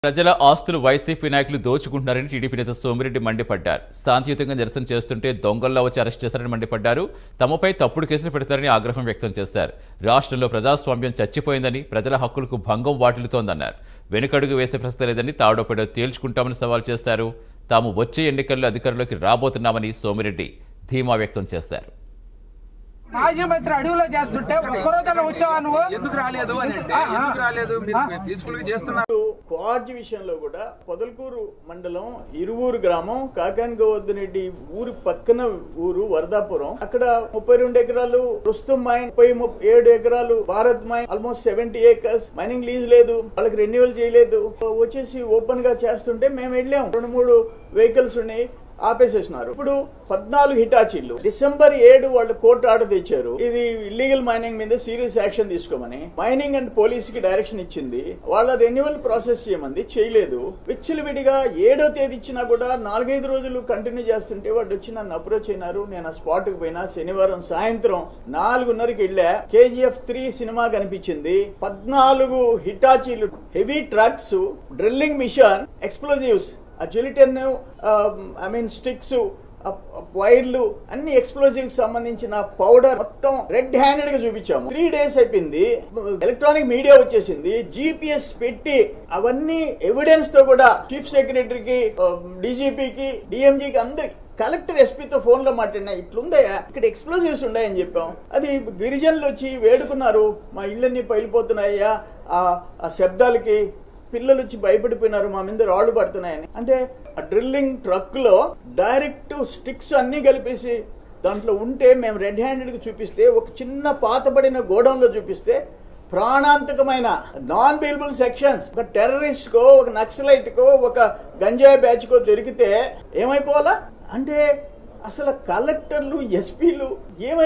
ప్రజల ఆస్తులు వైసీపీ నాయకులు దోచుకుంటున్నారని టీడీపీ నేత సోమిరెడ్డి మండిపడ్డారు శాంతియుతంగా నిరసన చేస్తుంటే దొంగల్లో వచ్చి అరెస్ట్ చేశారని మండిపడ్డారు తమపై తప్పుడు కేసులు పెడతారని ఆగ్రహం వ్యక్తం చేశారు రాష్ట్రంలో ప్రజాస్వామ్యం చచ్చిపోయిందని ప్రజల హక్కులకు భంగం వాటిల్లుతోందన్నారు వెనుకడుగు వేసే ప్రశ్న లేదని తాడోపేడో తేల్చుకుంటామని సవాల్ చేశారు తాము వచ్చే ఎన్నికల్లో అధికారంలోకి రాబోతున్నామని సోమిరెడ్డి ధీమా వ్యక్తం చేశారు మాజీ మంత్రి అడవిలో చేస్తుంటే ఒక్కరోజున వచ్చావా నువ్వు ఎందుకు రాలేదు అని అంటే ఆ, ఆ. ఎందుకు రాలేదు మీరు పీస్ఫుల్ గా చేస్తున్నారు కోఆర్జ్ విషయంలో కూడా పొదలకూరు మండలం ఇరువూరు గ్రామం కాకానిగోవర్ధనరెడ్డి ఊరు పక్కన ఊరు వరదాపురం అక్కడ ముప్పై రెండు ఎకరాలు రుస్తుం మైన్ ముప్పై ముప్పై ఏడు ఎకరాలు Bharat mine almost seventy acres mining lease లేదు వాళ్ళకి రెన్యువల్ చేయలేదు వచ్చేసి ఓపెన్ గా చేస్తుంటే మేము వెళ్ళాం రెండు మూడు వెహికల్స్ ఉన్నాయి ఆపేసేసినారు ఇప్పుడు పద్నాలుగు హిటాచీలు డిసెంబర్ ఏడు వాళ్ళు కోర్టు ఆర్డర్ తెచ్చారు ఇది ఇల్లీగల్ మైనింగ్ మీద సీరియస్ యాక్షన్ తీసుకోమని మైనింగ్ అండ్ పోలీస్ కి డైరెక్షన్ ఇచ్చింది వాళ్ళ రెన్యువల్ ప్రాసెస్ చేయమంది చేయలేదు విచ్చలవిడిగా ఏడో తేదీ ఇచ్చినా కూడా నాలుగైదు రోజులు కంటిన్యూ చేస్తుంటే వాళ్ళు వచ్చి నన్ను అప్రోచ్ అయినారు నేను ఆ స్పాట్ కు పోయినా శనివారం సాయంత్రం నాలుగున్నరకి వెళ్ళా కేజీఎఫ్ త్రీ సినిమా కనిపించింది పద్నాలుగు హిటాచీలు heavy trucks drilling machine explosives ఆ జిలిటన్ ఐ మీన్ స్టిక్స్ వైర్లు అన్ని ఎక్స్ప్లోజివ్ సంబంధించిన పౌడర్ మొత్తం రెడ్ హ్యాండెడ్ గా చూపించాము త్రీ డేస్ అయిపోయింది ఎలక్ట్రానిక్ మీడియా వచ్చేసింది జీపీఎస్ పెట్టి అవన్నీ ఎవిడెన్స్ తో కూడా చీఫ్ సెక్రటరీకి డీజీపీకి డిఎంజీకి అందరికి కలెక్టర్ ఎస్పీతో ఫోన్ లో మాట్లాడినా ఇట్లుందయ్యా ఇక్కడ ఎక్స్ప్లోజివ్స్ ఉన్నాయని చెప్పాం అది గిరిజనులు వచ్చి వేడుకున్నారు మా ఇళ్ళన్నీ పైలిపోతున్నాయ్యా ఆ శబ్దాలకి పిల్లలు వచ్చి భయపడిపోయినారు మా మీద రాళ్ళు పడుతున్నాయని అంటే ఆ డ్రిల్లింగ్ ట్రక్ లో డైరెక్ట్ స్టిక్స్ అన్ని కలిపేసి దాంట్లో ఉంటే మేము రెడ్ హ్యాండెడ్ గా చూపిస్తే ఒక చిన్న పాతబడిన గోడౌన్ లో చూపిస్తే ప్రాణాంతకమైన నాన్ బెయిలబుల్ సెక్షన్స్ ఒక టెర్రరిస్ట్ కో ఒక నక్సలైట్ కో ఒక గంజాయి బ్యాచ్ కో దొరికితే ఏమైపోవాలా అంటే అసలు కలెక్టర్లు ఎస్పీలు ఏమై